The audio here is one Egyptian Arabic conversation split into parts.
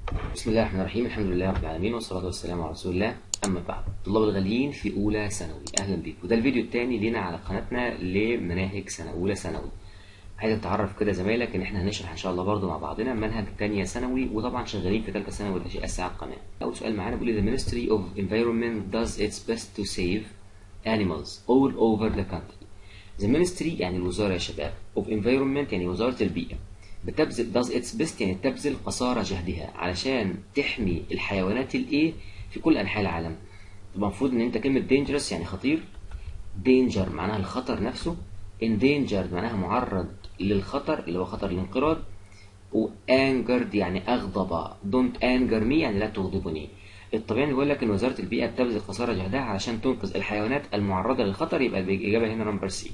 بسم الله الرحمن الرحيم الحمد لله رب العالمين والصلاة والسلام على رسول الله أما بعد طلاب الغاليين في أولى ثانوي أهلا بيكم وده الفيديو الثاني لينا على قناتنا لمناهج سنة أولى ثانوي عايز تعرف كده زمايلك إن إحنا هنشرح إن شاء الله برضه مع بعضنا منهج تانية ثانوي وطبعا شغالين في ثالثة ثانوي وده شيء أساسي على القناة أول سؤال معانا بيقول The Ministry of Environment does its best to save animals all over the country The Ministry يعني الوزارة يا شباب of Environment يعني وزارة البيئة بتبذل does its best يعني تبذل قصارى جهدها علشان تحمي الحيوانات الايه في كل انحاء العالم طبعا المفروض ان انت كلمه dangerous يعني خطير danger معناها الخطر نفسه endangered معناها معرض للخطر اللي هو خطر الانقراض و angered يعني اغضب don't anger me يعني لا تغضبني الطبيعي بيقول لك ان وزاره البيئه بتبذل قصارى جهدها علشان تنقذ الحيوانات المعرضه للخطر يبقى الاجابه هنا نمبر سي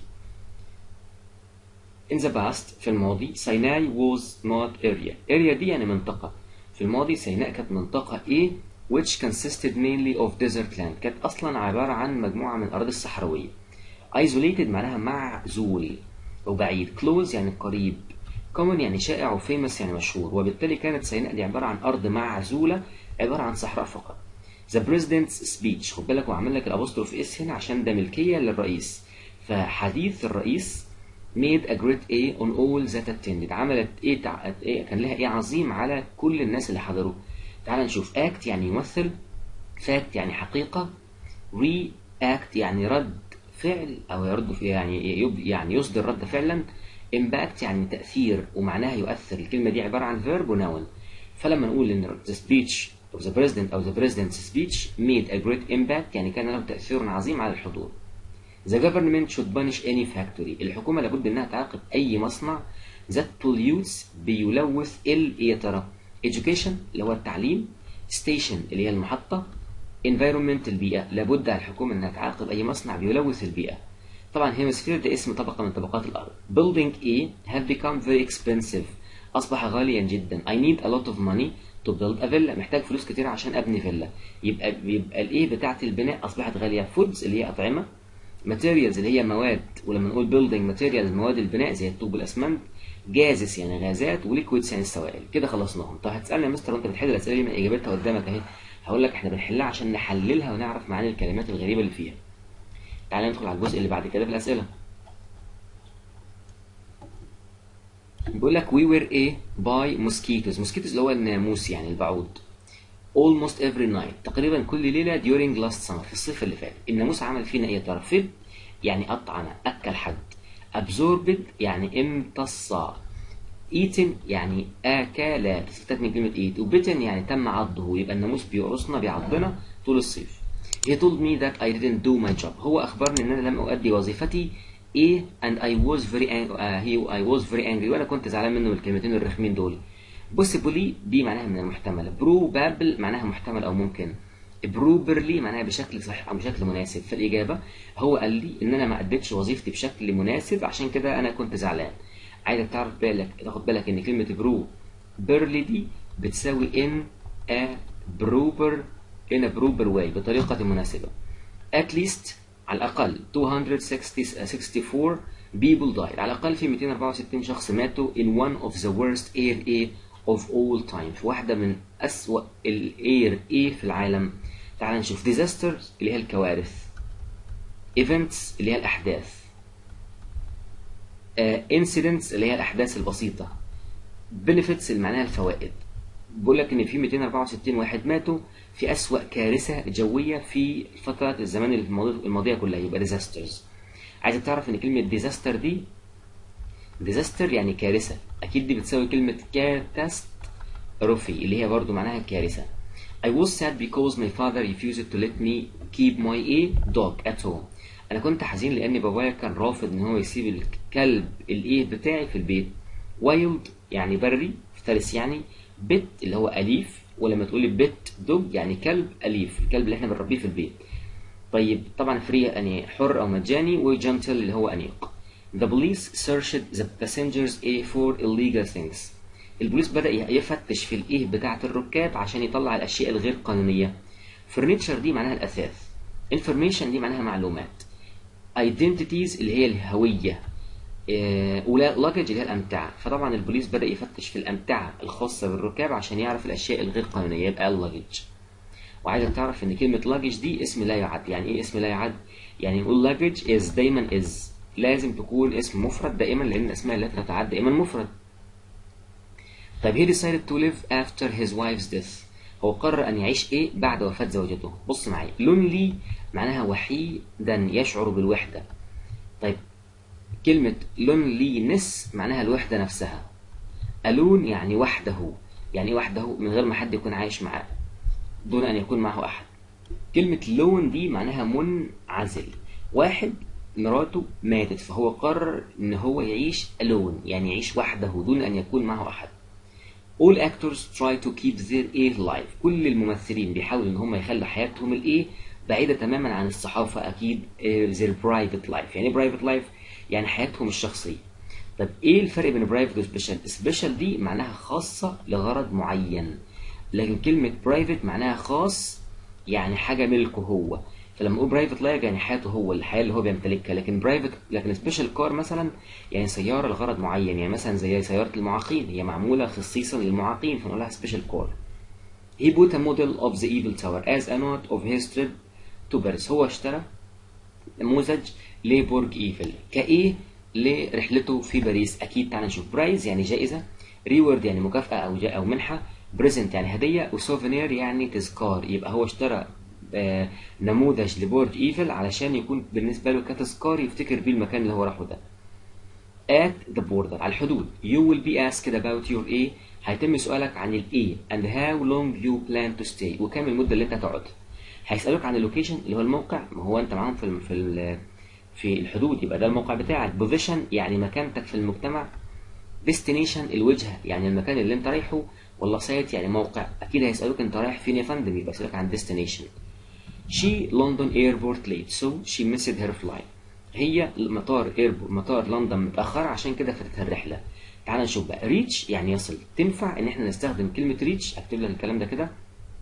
In the past في الماضي سيناء was not area area دي يعني منطقة في الماضي سيناء كانت منطقة إيه which consisted mainly of desert land كانت أصلا عبارة عن مجموعة من الأراضي الصحراوية isolated معناها معزول وبعيد close يعني قريب common يعني شائع وفيمس يعني مشهور وبالتالي كانت سيناء دي عبارة عن أرض معزولة عبارة عن صحراء فقط The President's Speech خد بالك وعمل لك الأبوستروف اس هنا عشان ده ملكية للرئيس فحديث الرئيس made a great A on all that attended عملت ايه, تع... إيه كان لها ايه عظيم على كل الناس اللي حضروا تعال نشوف act يعني يمثل fact يعني حقيقة react يعني رد فعل او يرد في يعني يب... يعني يصدر رد فعلا impact يعني تأثير ومعناها يؤثر الكلمة دي عبارة عن verb ونون فلما نقول ان the speech of the president أو the president's speech made a great impact يعني كان له تأثير عظيم على الحضور The government should punish any factory. الحكومة لابد إنها تعاقب أي مصنع that pollutes بيلوث ال إيه يا ترى؟ Education اللي هو التعليم Station اللي هي المحطة Environment البيئة لابد على الحكومة إنها تعاقب أي مصنع بيلوث البيئة طبعا هيمسفير ده اسم طبقة من طبقات الأرض Building A have become very expensive أصبح غاليا جدا I need a lot of money to build a villa محتاج فلوس كتير عشان أبني فيلا يبقى يبقى الإيه بتاعت البناء أصبحت غالية Foods اللي هي أطعمة ماتيريالز اللي هي مواد ولما نقول بيلدينج ماتيريالز مواد البناء زي الطوب والاسمنت جازس يعني غازات وليكويدز يعني السوائل كده خلصناهم طب هتسالني يا مستر وانت بتحل الاسئله دي من اجابتها قدامك اهي هقول لك احنا بنحلها عشان نحللها ونعرف معاني الكلمات الغريبه اللي فيها تعالى ندخل على الجزء اللي بعد كده في الاسئله بيقول لك we were a by mosquitoes mosquitoes اللي هو الناموس يعني البعوض almost every night تقريبا كل ليلة during last summer في الصيف اللي فات الناموس عمل فينا ايه ترى فيد يعني أطعن أكل حد absorbed يعني امتص eaten يعني أكل تستفاد من كلمة eat وبيتن يعني تم عضه يبقى الناموس بيقرصنا بيعضنا طول الصيف he told me that I didn't do my job هو أخبرني إن أنا لم أؤدي وظيفتي إيه and I was very angry uh, he, I was very angry وأنا كنت زعلان منه الكلمتين الرخمين دول possibly دي معناها من المحتمل probable معناها محتمل او ممكن properly معناها بشكل صحيح او بشكل مناسب فالاجابه هو قال لي ان انا ما اديتش وظيفتي بشكل مناسب عشان كده انا كنت زعلان عايزك تعرف بالك تاخد بالك ان كلمه برو بيرلي دي بتساوي in a proper in a proper way بطريقه مناسبه at least على الاقل 264 people died على الاقل في 264 شخص ماتوا in one of the worst air a of all time في واحدة من أسوأ الاير ايه في العالم تعال نشوف disasters اللي هي الكوارث events اللي هي الأحداث uh, incidents اللي هي الأحداث البسيطة benefits اللي معناها الفوائد بقول لك إن في 264 واحد ماتوا في أسوأ كارثة جوية في فترة الزمان الماضية كلها يبقى disasters عايزك تعرف إن كلمة disaster دي ديزاستر يعني كارثة أكيد دي بتساوي كلمة كاتاستروفي اللي هي برضو معناها كارثة I was sad because my father refused to let me keep my a dog at home أنا كنت حزين لأن بابايا كان رافض إن هو يسيب الكلب الإيه بتاعي في البيت wild يعني بري مفترس يعني بت اللي هو أليف ولما تقولي بت دوج يعني كلب أليف الكلب اللي احنا بنربيه في البيت طيب طبعا فري يعني حر أو مجاني وجنتل اللي هو أنيق The police searched the passengers A for illegal things. البوليس بدأ يفتش في الإيه بتاعة الركاب عشان يطلع الأشياء الغير قانونية. Furniture دي معناها الأثاث. Information دي معناها معلومات. Identities اللي هي الهوية. ولا لاجج اللي هي الامتعه فطبعا البوليس بدا يفتش في الامتعه الخاصه بالركاب عشان يعرف الاشياء الغير قانونيه يبقى اللاجج وعايزك تعرف ان كلمه لاجج دي اسم لا يعد يعني ايه اسم لا يعد يعني نقول لاجج از دايما از لازم تكون اسم مفرد دائما لان الاسماء لا تتعد دائما مفرد طيب he decided to live after his wife's death هو قرر ان يعيش ايه بعد وفاه زوجته بص معايا lonely معناها وحيدا يشعر بالوحده طيب كلمة loneliness معناها الوحدة نفسها alone يعني وحده يعني ايه وحده من غير ما حد يكون عايش معاه دون أن يكون معه أحد كلمة lone دي معناها منعزل واحد مراته ماتت فهو قرر ان هو يعيش alone يعني يعيش وحده دون أن يكون معه أحد all actors try to keep their A life كل الممثلين بيحاولوا ان هم يخلوا حياتهم الايه بعيدة تماما عن الصحافة أكيد their private life يعني private life يعني حياتهم الشخصية طب ايه الفرق بين برايفت وسبيشال سبيشال دي معناها خاصة لغرض معين لكن كلمة برايفت معناها خاص يعني حاجة ملكه هو فلما نقول برايفت لايف يعني حياته هو الحياة اللي هو بيمتلكها لكن برايفت لكن سبيشال كار مثلا يعني سيارة لغرض معين يعني مثلا زي سيارة المعاقين هي معمولة خصيصا للمعاقين فنقول لها سبيشال كار He bought a model of the Evil Tower as a note of his trip to Paris هو اشترى نموذج لبرج ايفل كايه لرحلته في باريس اكيد تعال نشوف برايز يعني جائزه ريورد يعني مكافاه او جاء او منحه بريزنت يعني هديه وسوفينير يعني تذكار يبقى هو اشترى آه نموذج لبرج ايفل علشان يكون بالنسبه له كتذكار يفتكر بيه المكان اللي هو راحه ده at the border على الحدود you will be asked about your A هيتم سؤالك عن ال A and how long you plan to stay وكم المدة اللي انت هتقعد هيسألوك عن اللوكيشن اللي هو الموقع ما هو انت معاهم في ال في ال في الحدود يبقى ده الموقع بتاعك بوزيشن يعني مكانتك في المجتمع ديستنيشن الوجهة يعني المكان اللي انت رايحه والله سايت يعني موقع اكيد هيسألوك انت رايح فين يا فندم يبقى يسألوك عن ديستنيشن She London airport late so she missed her flight هي مطار ايربورت مطار لندن متأخر عشان كده فاتتها الرحلة تعال نشوف بقى ريتش يعني يصل تنفع ان احنا نستخدم كلمة ريتش اكتب لك الكلام ده كده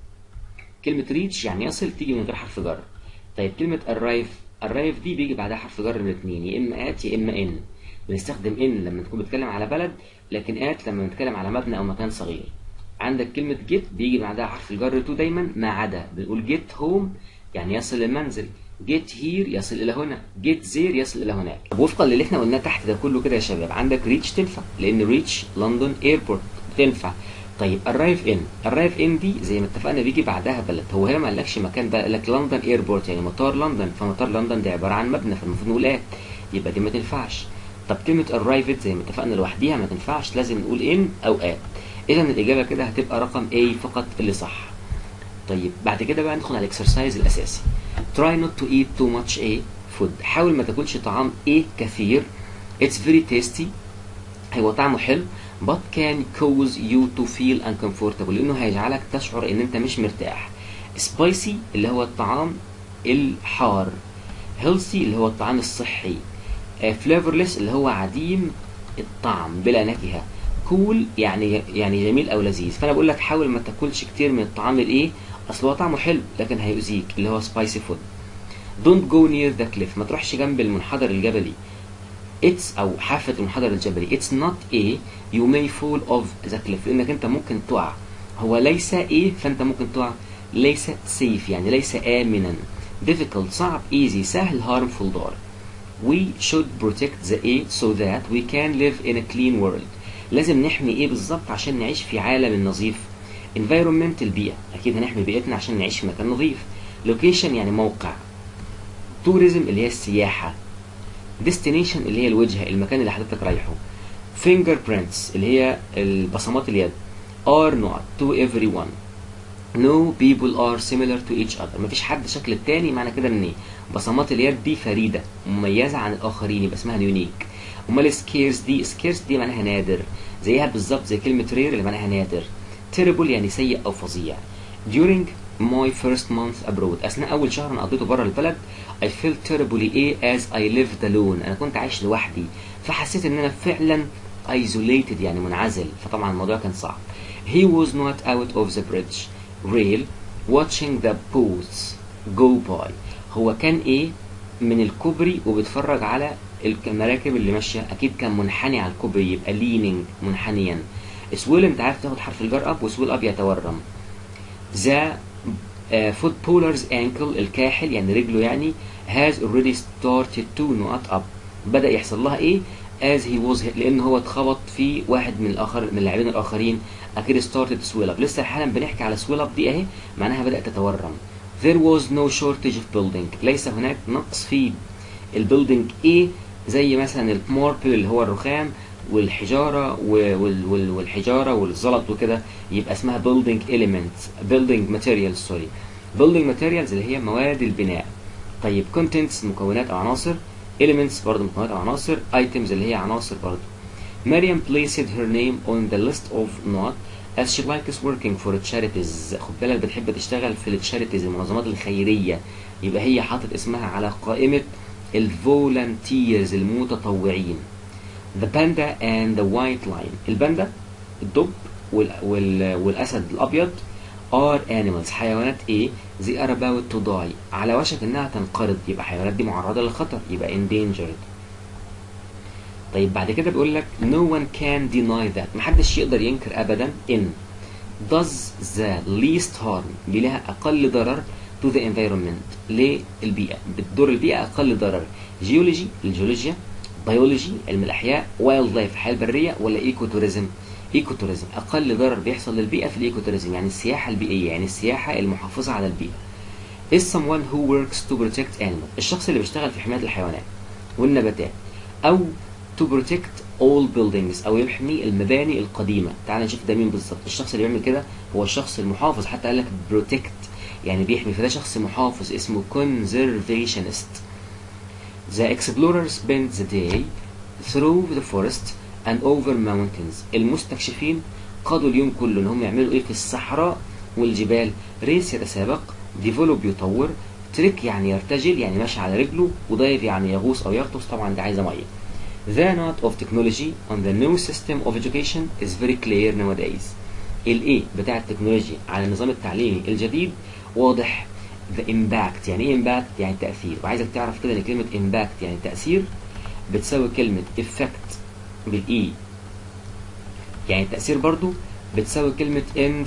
كلمة ريتش يعني يصل تيجي من غير حرف جر طيب كلمة arrive arrive دي بيجي بعدها حرف جر من الاثنين يا اما ات يا اما ان بنستخدم ان لما تكون بتتكلم على بلد لكن ات لما بنتكلم على مبنى او مكان صغير عندك كلمة جيت بيجي بعدها حرف الجر تو دايما ما عدا بنقول جيت هوم يعني يصل للمنزل جيت هير يصل الى هنا جيت زير يصل الى هناك وفقا للي احنا قلناه تحت ده كله كده يا شباب عندك ريتش تنفع لان ريتش لندن ايربورت تنفع طيب الرايف ان الرايف ان دي زي ما اتفقنا بيجي بعدها بلد هو هنا ما قالكش مكان بقى قال لك لندن ايربورت يعني مطار لندن فمطار لندن ده عباره عن مبنى فالمفروض نقول ات يبقى دي ما تنفعش طب كلمه الرايفت زي ما اتفقنا لوحديها ما تنفعش لازم نقول ان او ات اذا الاجابه كده هتبقى رقم A فقط اللي صح طيب بعد كده بقى ندخل على الاكسرسايز الاساسي try not to eat too much A food حاول ما تاكلش طعام A كثير it's very tasty هو طعمه حلو but can cause you to feel uncomfortable لانه هيجعلك تشعر ان انت مش مرتاح spicy اللي هو الطعام الحار healthy اللي هو الطعام الصحي flavorless اللي هو عديم الطعم بلا نكهه كول cool يعني يعني جميل او لذيذ فانا بقول لك حاول ما تاكلش كتير من الطعام الايه اصل هو طعمه حلو لكن هيؤذيك اللي هو سبايسي فود don't go near the cliff ما تروحش جنب المنحدر الجبلي it's او حافة المنحدر الجبلي it's not a you may fall off the cliff لانك انت ممكن تقع هو ليس ايه فانت ممكن تقع ليس safe يعني ليس امنا difficult صعب easy سهل harmful ضار we should protect the A so that we can live in a clean world لازم نحمي ايه بالظبط عشان نعيش في عالم نظيف environment البيئة أكيد هنحمي بيئتنا عشان نعيش في مكان نظيف location يعني موقع tourism اللي هي السياحة destination اللي هي الوجهة المكان اللي حضرتك رايحه fingerprints اللي هي البصمات اليد are not to everyone no people are similar to each other مفيش حد شكل التاني معنى كده ان بصمات اليد دي فريدة مميزة عن الآخرين يبقى اسمها يونيك امال سكيرس دي سكيرس دي معناها نادر زيها بالظبط زي كلمة رير اللي معناها نادر terrible يعني سيء أو فظيع during my first month abroad أثناء أول شهر أنا قضيته بره البلد I felt terribly A as I lived alone أنا كنت عايش لوحدي فحسيت إن أنا فعلا isolated يعني منعزل فطبعا الموضوع كان صعب he was not out of the bridge rail watching the boats go by هو كان إيه من الكوبري وبيتفرج على المراكب اللي ماشيه اكيد كان منحني على الكوبري يبقى leaning منحنيا سويل انت عارف تاخد حرف الجر اب وسويل اب يتورم ذا فوت بولرز انكل الكاحل يعني رجله يعني has already started to not up بدا يحصل لها ايه as he was hit لان هو اتخبط في واحد من الاخر من اللاعبين الاخرين اكيد started to swell up لسه حالا بنحكي على swell up دي اهي معناها بدات تتورم there was no shortage of building ليس هناك نقص في البيلدينج ايه زي مثلا الماربل اللي هو الرخام والحجاره وال- وال- والحجاره والزلط وكده يبقى اسمها building elements building materials سوري building materials اللي هي مواد البناء طيب contents مكونات او عناصر elements برضه مكونات او عناصر items اللي هي عناصر برضه مريم placed her name on the list of not as she likes working for charities خد بالك بتحب تشتغل في التشاريتيز المنظمات الخيرية يبقى هي حاطط اسمها على قائمة الفولنتيرز المتطوعين The panda and the white lion الباندا الدب وال... وال... والأسد الأبيض are animals حيوانات ايه they are about to die على وشك انها تنقرض يبقى حيوانات دي معرضة للخطر يبقى endangered طيب بعد كده بيقول لك no one can deny that محدش يقدر ينكر ابدا ان does the least harm دي لها اقل ضرر to the environment للبيئة بتضر البيئة اقل ضرر جيولوجي الجيولوجيا بيولوجي علم الاحياء وايلد لايف الحياة البرية ولا ايكو توريزم ايكو توريزم اقل ضرر بيحصل للبيئة في الايكو توريزم يعني السياحة البيئية يعني السياحة المحافظة على البيئة is someone who works to protect animals الشخص اللي بيشتغل في حماية الحيوانات والنباتات او to protect all buildings او يحمي المباني القديمة تعال نشوف ده مين بالظبط الشخص اللي بيعمل كده هو الشخص المحافظ حتى قال لك protect يعني بيحمي فده شخص محافظ اسمه conservationist The explorer spent the day through the forest and over mountains المستكشفين قضوا اليوم كله ان هم يعملوا ايه في الصحراء والجبال ريس يتسابق ديفلوب يطور تريك يعني يرتجل يعني ماشي على رجله ودايف يعني يغوص او يغطس طبعا دي عايزه ميه The note of technology on the new system of education is very clear nowadays. الايه بتاع التكنولوجيا على النظام التعليمي الجديد واضح the impact يعني ايه impact يعني تأثير وعايزك تعرف كده ان كلمة impact يعني تأثير بتساوي كلمة effect بالاي يعني التأثير برضو بتساوي كلمة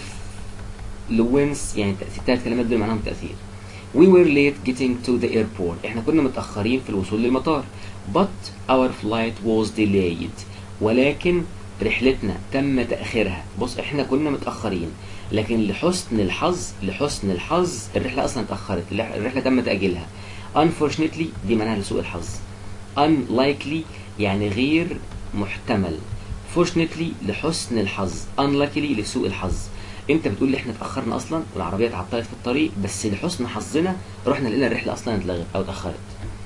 influence يعني تأثير التلات كلمات دول معناهم تأثير We were late getting to the airport احنا كنا متأخرين في الوصول للمطار but our flight was delayed ولكن رحلتنا تم تأخيرها بص احنا كنا متأخرين لكن لحسن الحظ لحسن الحظ الرحلة أصلا اتأخرت الرح- الرحلة تم تأجيلها unfortunately دي معناها لسوء الحظ unlikely يعني غير محتمل fortunately لحسن الحظ unluckily لسوء الحظ انت بتقول لي احنا اتاخرنا اصلا والعربيه اتعطلت في الطريق بس لحسن حظنا رحنا لقينا الرحله اصلا اتلغت او اتاخرت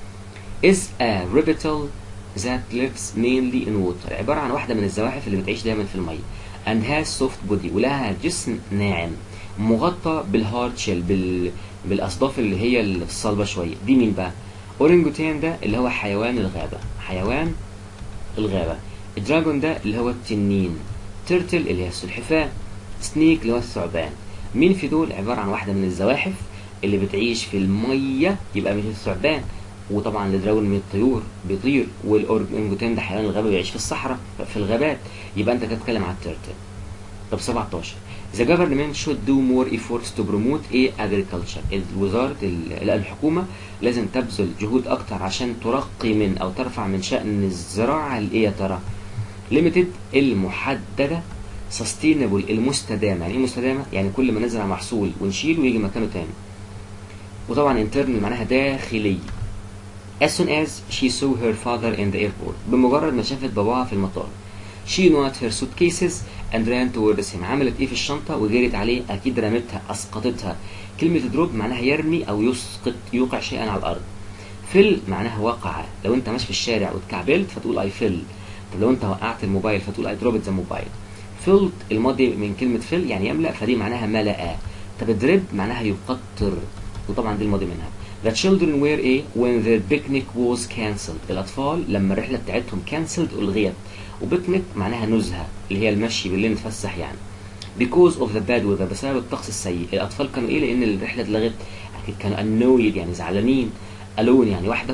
is a reptile that lives mainly in water عبارة عن واحدة من الزواحف اللي بتعيش دايما في المية and has soft body ولها جسم ناعم مغطى بالهارد شيل بال... بالأصداف اللي هي الصلبة شوية دي مين بقى؟ أورنجوتان ده اللي هو حيوان الغابة حيوان الغابة الدراجون ده اللي هو التنين تيرتل اللي هي السلحفاة سنيك اللي هو الثعبان مين في دول عبارة عن واحدة من الزواحف اللي بتعيش في المية يبقى مش الثعبان وطبعا الدراجون من الطيور بيطير والاورنجوتان ده حيوان الغابة بيعيش في الصحراء في الغابات يبقى انت كده بتتكلم على التيرتل طب 17 The government should do more efforts to promote a agriculture الوزارة ال- الحكومة لازم تبذل جهود أكتر عشان ترقي من أو ترفع من شأن الزراعة الإيه يا ترى؟ limited المحددة sustainable المستدامة يعني إيه مستدامة؟ يعني كل ما نزرع محصول ونشيله ويجي مكانه تاني وطبعا internal معناها داخلي As soon as she saw her father in the airport بمجرد ما شافت باباها في المطار she not her suitcases and ran towards him عملت ايه في الشنطة وجرت عليه اكيد رمتها اسقطتها كلمة دروب معناها يرمي او يسقط يوقع شيئا على الارض فل معناها وقع لو انت ماشي في الشارع واتكعبلت فتقول اي فيل طب لو انت وقعت الموبايل فتقول اي دروبت ذا موبايل فيلد الماضي من كلمة فيل يعني يملأ فدي معناها ملأ طب دريب معناها يقطر وطبعا دي الماضي منها The children were a when their picnic was cancelled الأطفال لما الرحلة بتاعتهم cancelled ألغيت وبيكنيك معناها نزهة اللي هي المشي بالليل نتفسح يعني because of the bad weather بسبب الطقس السيء الأطفال كانوا إيه لأن الرحلة اتلغت أكيد كانوا annoyed يعني زعلانين alone يعني وحده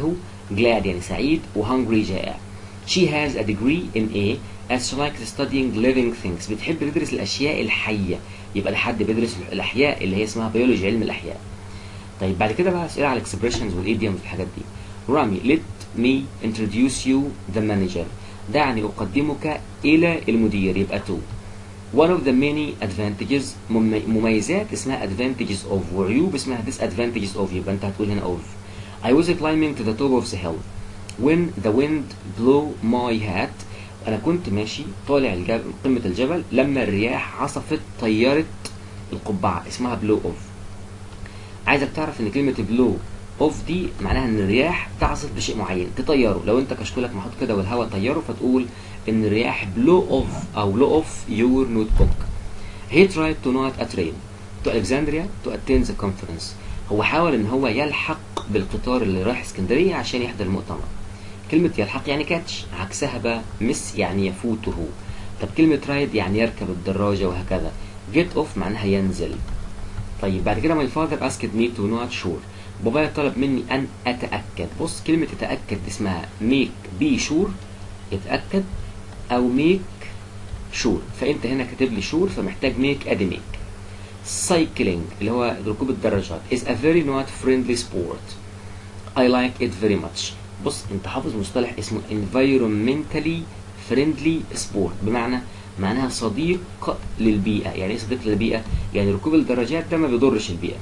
glad يعني سعيد و hungry جائع she has a degree in A as she likes studying living things بتحب تدرس الأشياء الحية يبقى ده حد بيدرس الأحياء اللي هي اسمها بيولوجي علم الأحياء طيب بعد كده بقى أسئلة على الاكسبريشنز والايديومز والحاجات دي رامي let me introduce you the manager دعني أقدمك إلى المدير يبقى to one of the many advantages مم- مميزات اسمها advantages of وعيوب اسمها disadvantages of يبقى انت هتقول هنا of I was climbing to the top of the hill when the wind blew my hat انا كنت ماشي طالع الجبل قمة الجبل لما الرياح عصفت طيرت القبعة اسمها blow off عايزك تعرف ان كلمة بلو اوف دي معناها ان الرياح تعصف بشيء معين تطيره لو انت كشكولك محطوط كده والهواء طيره فتقول ان الرياح بلو اوف او بلو اوف يور نوت بوك he tried to not a train to Alexandria to attend the conference هو حاول ان هو يلحق بالقطار اللي رايح اسكندرية عشان يحضر المؤتمر كلمة يلحق يعني كاتش عكسها بقى مس يعني يفوته طب كلمة رايد يعني يركب الدراجة وهكذا get off معناها ينزل طيب بعد كده my father asked me to not sure بابايا طلب مني ان اتاكد بص كلمه يتاكد اسمها make be sure يتاكد او make sure فانت هنا كاتب لي sure فمحتاج make ادي make cycling اللي هو ركوب الدراجات is a very not friendly sport I like it very much بص انت حافظ مصطلح اسمه environmentally friendly sport بمعنى معناها صديق للبيئة يعني ايه صديق للبيئة يعني ركوب الدراجات ده ما بيضرش البيئة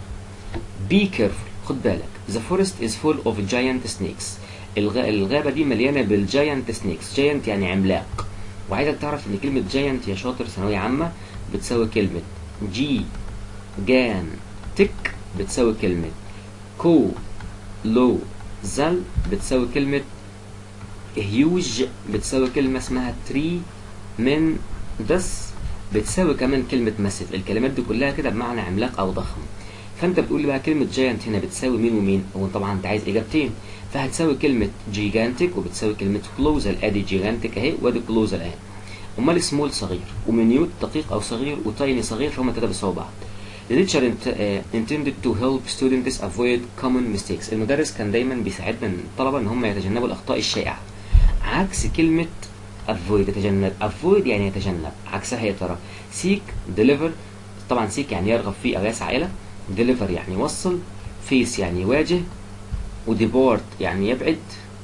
be careful خد بالك the forest is full of giant snakes الغ... الغابة دي مليانة بالجاينت سنيكس جاينت يعني عملاق وعايزك تعرف ان كلمة جاينت يا شاطر ثانوية عامة بتساوي كلمة جي جان تك بتساوي كلمة كو لو زل بتساوي كلمة هيوج بتساوي كلمة اسمها تري من دس بتساوي كمان كلمة مسف الكلمات دي كلها كده بمعنى عملاق أو ضخم فأنت بتقول لي بقى كلمة جاينت هنا بتساوي مين ومين هو طبعا أنت عايز إجابتين فهتساوي كلمة جيجانتك وبتساوي كلمة كلوزل أدي جيجانتك أهي وأدي كلوزل أهي أمال سمول صغير ومنيوت دقيق أو صغير وتايني صغير فهم كده بيساووا بعض The teacher intended to help students avoid common mistakes المدرس كان دايما بيساعدنا الطلبة ان هم يتجنبوا الاخطاء الشائعة عكس كلمة avoid يتجنب avoid يعني يتجنب عكسها يا ترى seek deliver طبعا seek يعني يرغب فيه او يسعى الى deliver يعني يوصل face يعني يواجه وديبورت يعني يبعد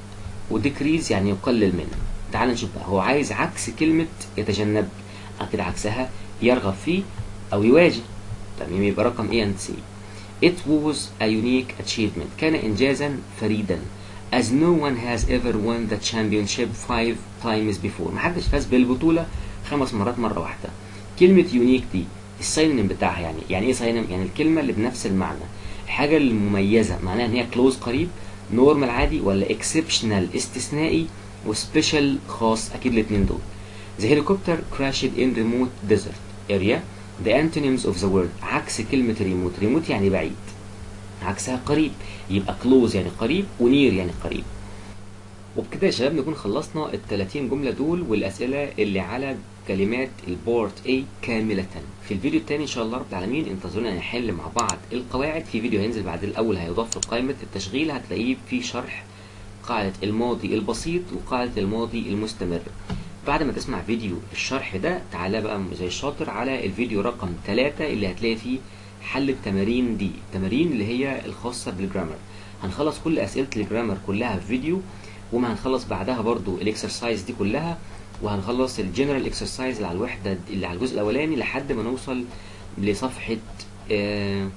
وديكريز يعني يقلل منه تعال نشوف بقى هو عايز عكس كلمة يتجنب كده عكسها يرغب فيه او يواجه تمام يبقى رقم A and C It was a unique achievement كان إنجازا فريدا as no one has ever won the championship five times before محدش فاز بالبطولة خمس مرات مرة واحدة كلمة يونيك دي الساينم بتاعها يعني يعني ايه ساينم يعني الكلمة اللي بنفس المعنى الحاجة المميزة معناها ان هي كلوز قريب نورمال عادي ولا اكسبشنال استثنائي وسبيشال خاص اكيد الاثنين دول The helicopter crashed in remote desert area the antonyms of the word عكس كلمة ريموت ريموت يعني بعيد عكسها قريب يبقى close يعني قريب ونير يعني قريب وبكده يا شباب نكون خلصنا ال 30 جملة دول والأسئلة اللي على كلمات البورت A كاملة في الفيديو التاني إن شاء الله رب العالمين انتظرونا نحل مع بعض القواعد في فيديو هينزل بعد الأول هيضاف في قائمة التشغيل هتلاقيه في شرح قاعدة الماضي البسيط وقاعدة الماضي المستمر بعد ما تسمع فيديو الشرح ده تعالى بقى زي الشاطر على الفيديو رقم 3 اللي هتلاقي فيه حل التمارين دي التمارين اللي هي الخاصة بالجرامر هنخلص كل أسئلة الجرامر كلها في فيديو وما هنخلص بعدها برضو الاكسرسايز دي كلها وهنخلص الجنرال اكسرسايز اللي على الوحدة اللي على الجزء الأولاني لحد ما نوصل لصفحة آه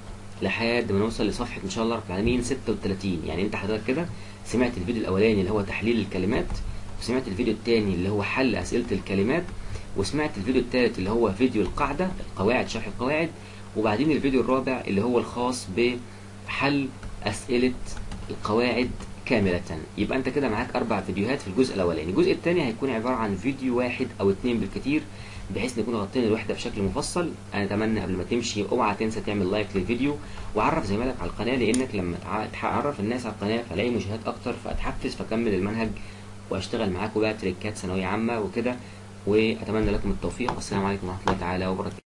لحد ما نوصل لصفحة إن شاء الله رب العالمين 36 يعني أنت حضرتك كده سمعت الفيديو الأولاني اللي هو تحليل الكلمات وسمعت الفيديو الثاني اللي هو حل أسئلة الكلمات وسمعت الفيديو الثالث اللي هو فيديو القاعدة القواعد شرح القواعد وبعدين الفيديو الرابع اللي هو الخاص بحل أسئلة القواعد كاملة يبقى أنت كده معاك أربع فيديوهات في الجزء الأولاني الجزء الثاني هيكون عبارة عن فيديو واحد أو اتنين بالكتير بحيث نكون غطينا الوحدة بشكل مفصل أنا أتمنى قبل ما تمشي اوعى تنسى تعمل لايك للفيديو وعرف زمايلك على القناة لأنك لما تعرف الناس على القناة فلاقي مشاهدات أكتر فأتحفز فأكمل المنهج واشتغل معاكم بقى تريكات ثانويه عامه وكده واتمنى لكم التوفيق والسلام عليكم ورحمه الله تعالى وبركاته